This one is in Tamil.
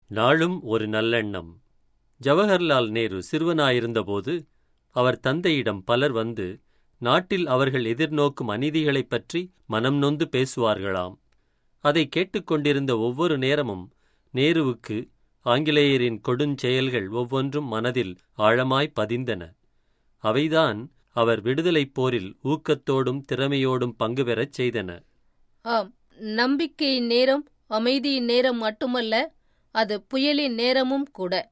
நாளும் ஒரு நல்லெண்ணம் ஜவஹர்லால் நேரு சிறுவனாயிருந்தபோது அவர் தந்தையிடம் பலர் வந்து நாட்டில் அவர்கள் எதிர்நோக்கும் அநீதிகளைப் பற்றி மனம் நொந்து பேசுவார்களாம் அதை கேட்டுக்கொண்டிருந்த ஒவ்வொரு நேரமும் நேருவுக்கு ஆங்கிலேயரின் கொடுஞ்செயல்கள் ஒவ்வொன்றும் மனதில் ஆழமாய் பதிந்தன அவைதான் அவர் விடுதலைப் போரில் ஊக்கத்தோடும் திறமையோடும் பங்கு பெறச் செய்தன ஆம் நம்பிக்கையின் நேரம் அமைதியின் நேரம் மட்டுமல்ல அது புயலின் நேரமும் கூட